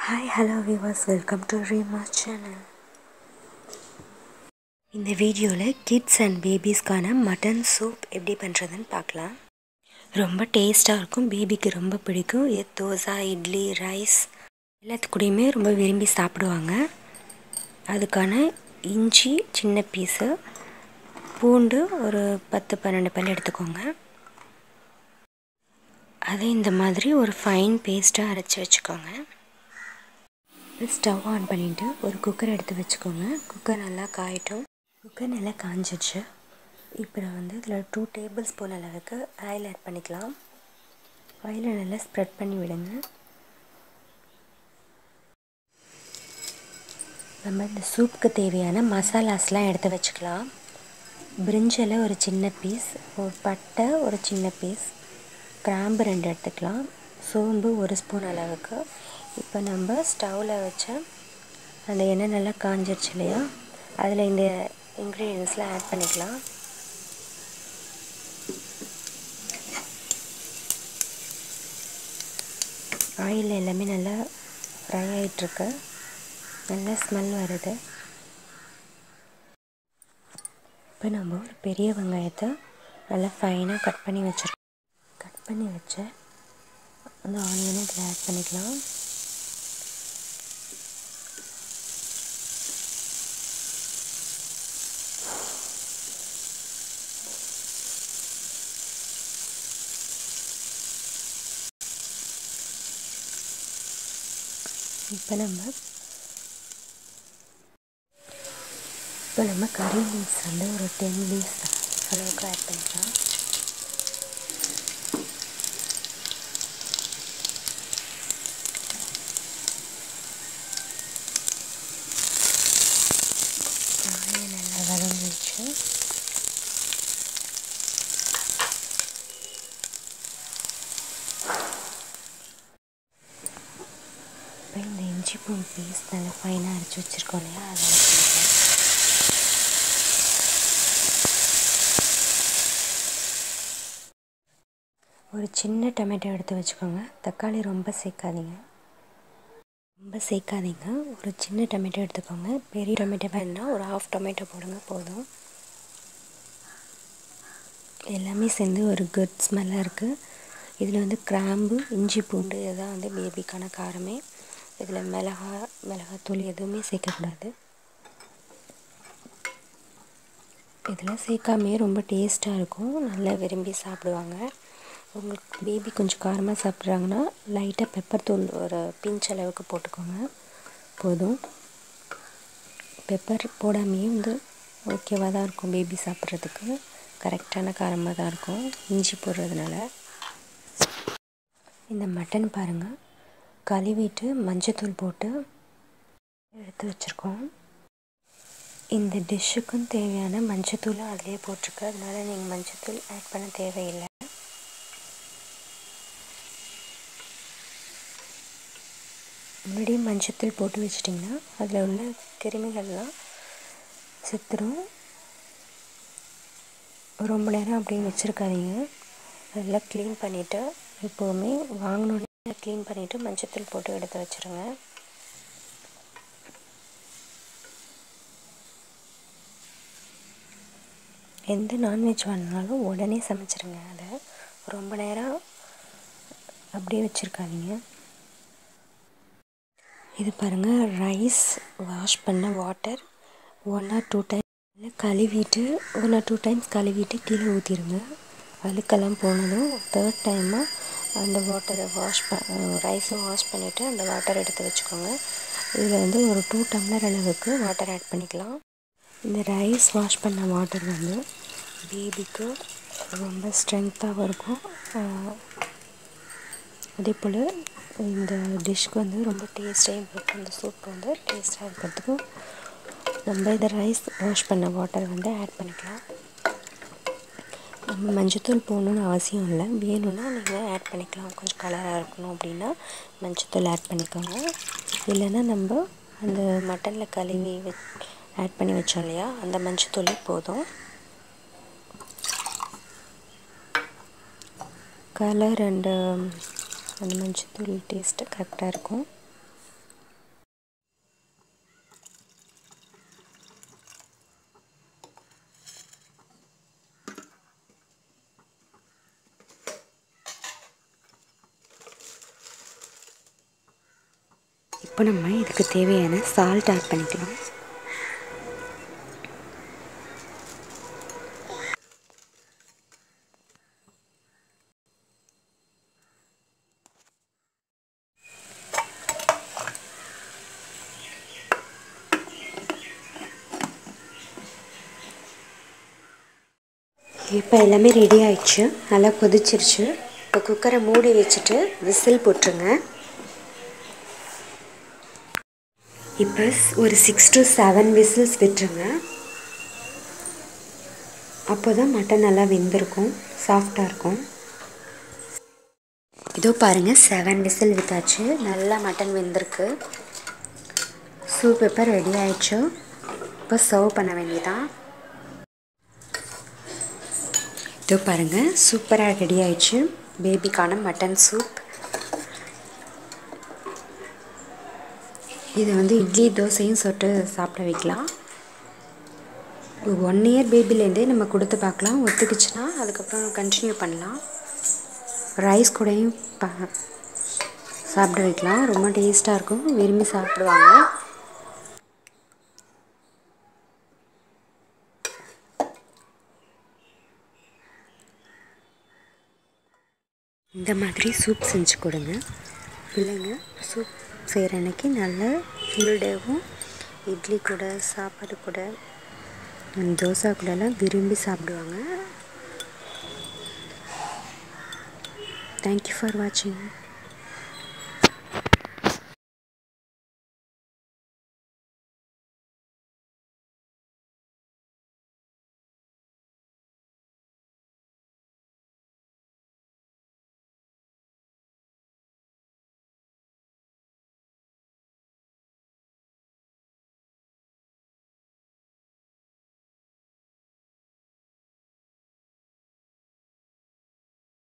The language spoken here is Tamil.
hi hello viewers welcome to Reema channel இந்த வீடியோவில் கிட்ஸ் அண்ட் பேபிஸ்க்கான மட்டன் சூப் எப்படி பண்ணுறதுன்னு பார்க்கலாம் ரொம்ப டேஸ்ட்டாக இருக்கும் பேபிக்கு ரொம்ப பிடிக்கும் இது தோசை இட்லி ரைஸ் எல்லாத்துக்கூடையுமே ரொம்ப விரும்பி சாப்பிடுவாங்க அதுக்கான இஞ்சி சின்ன பீஸு பூண்டு ஒரு பத்து பன்னெண்டு பல் எடுத்துக்கோங்க அதை இந்த மாதிரி ஒரு ஃபைன் பேஸ்ட்டாக அரைச்சி வச்சுக்கோங்க ஸ்டவ் ஆன் பண்ணிவிட்டு ஒரு குக்கர் எடுத்து வச்சுக்கோங்க குக்கர் நல்லா காயட்டும் குக்கர் நல்லா காஞ்சிடுச்சு இப்போ நான் வந்து இதில் டூ டேபிள் ஸ்பூன் அளவுக்கு ஆயில் ஆட் பண்ணிக்கலாம் ஆயிலை நல்லா ஸ்ப்ரெட் பண்ணி விடுங்க நம்ம இந்த சூப்புக்கு தேவையான மசாலாஸ்லாம் எடுத்து வச்சுக்கலாம் பிரிஞ்சில் ஒரு சின்ன பீஸ் ஒரு பட்டை ஒரு சின்ன பீஸ் கிராம்பு ரெண்டு எடுத்துக்கலாம் சோம்பு ஒரு ஸ்பூன் அளவுக்கு இப்போ நம்ம ஸ்டவ்வில் வச்ச அந்த எண்ணெய் நல்லா காஞ்சிருச்சு இல்லையா அதில் இந்த இன்க்ரீடியன்ஸ்லாம் ஆட் பண்ணிக்கலாம் ஆயில் எல்லாமே நல்லா ஃப்ரை ஆகிட்டுருக்கு நல்லா ஸ்மெல் வருது இப்போ நம்ம ஒரு பெரிய வெங்காயத்தை நல்லா ஃபைனாக கட் பண்ணி வச்சுருக்கோம் கட் பண்ணி வச்ச அந்த ஆனியனை இதில் ஆட் பண்ணிக்கலாம் இப்போ நம்ம இப்போ நம்ம கறி லீவ்ஸ் வந்து ஒரு டென் லீவ்ஸ் அளவுக்கு ஆட் பண்ணிக்கலாம் காயை நல்லா வதங்கிடுச்சு இப்போ இந்த இஞ்சி பூண்டு பேஸ்ட் நல்லா ஃபைனாக அரைச்சி வச்சுருக்கோம் இல்லையா அதை வச்சுருக்கேன் ஒரு சின்ன டொமேட்டோ எடுத்து வச்சுக்கோங்க தக்காளி ரொம்ப சேர்க்காதீங்க ரொம்ப சேர்க்காதீங்க ஒரு சின்ன டொமேட்டோ எடுத்துக்கோங்க பெரிய டொமேட்டோ வேணுன்னா ஒரு ஆஃப் டொமேட்டோ போடுங்க போதும் எல்லாமே சேர்ந்து ஒரு குட் ஸ்மெல்லாக இருக்குது இதில் வந்து கிராம்பு இஞ்சி பூண்டு இதுதான் வந்து பேபிக்கான காரமே இதில் மிளகா மிளகாத்தூள் எதுவுமே சேர்க்கக்கூடாது இதில் சேர்க்காமே ரொம்ப டேஸ்ட்டாக இருக்கும் நல்லா விரும்பி சாப்பிடுவாங்க உங்களுக்கு பேபி கொஞ்சம் காரமாக சாப்பிட்றாங்கன்னா லைட்டாக பெப்பர் தூள் ஒரு பிஞ்ச் அளவுக்கு போட்டுக்கோங்க போதும் பெப்பர் போடாமையே வந்து ஓகேவாக தான் இருக்கும் பேபி சாப்பிட்றதுக்கு கரெக்டான காரமாக தான் இருக்கும் இஞ்சி போடுறதுனால இந்த மட்டன் பாருங்கள் கழுவிட்டு மஞ்சத்தூள் போட்டு எடுத்து வச்சுருக்கோம் இந்த டிஷ்ஷுக்கும் தேவையான மஞ்சத்தூள் அதிலே போட்டிருக்கு அதனால் நீங்கள் மஞ்சத்தூள் ஆட் பண்ண தேவையில்லை முன்னாடியே மஞ்சத்தூள் போட்டு வச்சிட்டிங்கன்னா அதில் உள்ள கிருமிகள்லாம் செத்துரும் ரொம்ப நேரம் அப்படியே வச்சுருக்காதீங்க நல்லா க்ளீன் பண்ணிவிட்டு எப்போவுமே வாங்கினோடனே க்ளீன் பண்ணிவிட்டு மஞ்சத்தூள் போட்டு எடுத்து வச்சுருங்க எந்த நான்வெஜ் வாங்கினாலும் உடனே சமைச்சிருங்க அதை ரொம்ப நேரம் அப்படியே வச்சுருக்காதீங்க இது பாருங்கள் ரைஸ் வாஷ் பண்ண water one or two time கழுவிட்டு ஒன் ஆர் டூ டைம்ஸ் கழுவிட்டு கீழே ஊற்றிடுங்க அழுக்கெல்லாம் போனதும் தேர்ட் டைமாக அந்த வாட்டரை வாஷ் ப ரைஸும் வாஷ் பண்ணிவிட்டு அந்த வாட்டர் எடுத்து வச்சுக்கோங்க இதில் வந்து ஒரு டூ டம்ளர் அளவுக்கு வாட்டர் ஆட் பண்ணிக்கலாம் இந்த ரைஸ் வாஷ் பண்ண வாட்டர் வந்து பேபிக்கு ரொம்ப ஸ்ட்ரென்த்தாகவும் இருக்கும் அதே போல் இந்த டிஷ்க்கு வந்து ரொம்ப டேஸ்ட்டையும் இருக்கும் இந்த சூப் வந்து டேஸ்ட்டாக இருக்கிறதுக்கும் நம்ம இதை ரைஸ் வாஷ் பண்ண வாட்டர் வந்து ஆட் பண்ணிக்கலாம் நம்ம மஞ்சத்தூள் போடணுன்னு அவசியம் இல்லை வேணும்னா நீங்கள் ஆட் பண்ணிக்கலாம் கொஞ்சம் கலராக இருக்கணும் அப்படின்னா மஞ்சத்தூள் ஆட் பண்ணிக்கோங்க இல்லைன்னா நம்ம அந்த மட்டனில் கழுவி வ ஆட் பண்ணி வச்சோம் இல்லையா அந்த மஞ்சத்தூளே போதும் கலர் அண்டு அந்த மஞ்சத்தூள் டேஸ்ட்டு கரெக்டாக இருக்கும் இப்போ நம்ம இதுக்கு தேவையான சால்ட் ஆட் பண்ணிக்கலாம் இப்போ எல்லாமே ரெடி ஆயிடுச்சு நல்லா கொதிச்சிருச்சு இப்போ குக்கரை மூடி வச்சுட்டு விசில் போட்டுருங்க இப்போ ஒரு சிக்ஸ் டு செவன் விசில்ஸ் விட்டுருங்க அப்போ தான் மட்டன் நல்லா வெந்திருக்கும் சாஃப்டாக இருக்கும் இதோ பாருங்கள் செவன் விசில் விட்டாச்சு நல்லா மட்டன் வெந்திருக்கு சூப் இப்போ ரெடி ஆயிடுச்சு இப்போ சர்வ் பண்ண வேண்டியதான் இதோ பாருங்கள் சூப்பராக ரெடி ஆயிடுச்சு பேபிக்கான மட்டன் சூப் இதை வந்து இட்லி தோசையும் சொட்டு சாப்பிட வைக்கலாம் ஒன் இயர் பேபிலேருந்தே நம்ம கொடுத்து பார்க்கலாம் ஒத்துக்குச்சுன்னா அதுக்கப்புறம் கண்டினியூ பண்ணலாம் ரைஸ் கூடயும் ப சாப்பிட வைக்கலாம் ரொம்ப டேஸ்ட்டாக இருக்கும் விரும்பி சாப்பிடுவாங்க இந்த மாதிரி சூப் செஞ்சு கொடுங்க பிள்ளைங்க சூப் செய்கிற அன்னைக்கு நல்ல ஃபுல் டேவும் இட்லி கூட சாப்பாடு கூட தோசை கூடலாம் விரும்பி சாப்பிடுவாங்க தேங்க்யூ ஃபார் வாட்சிங்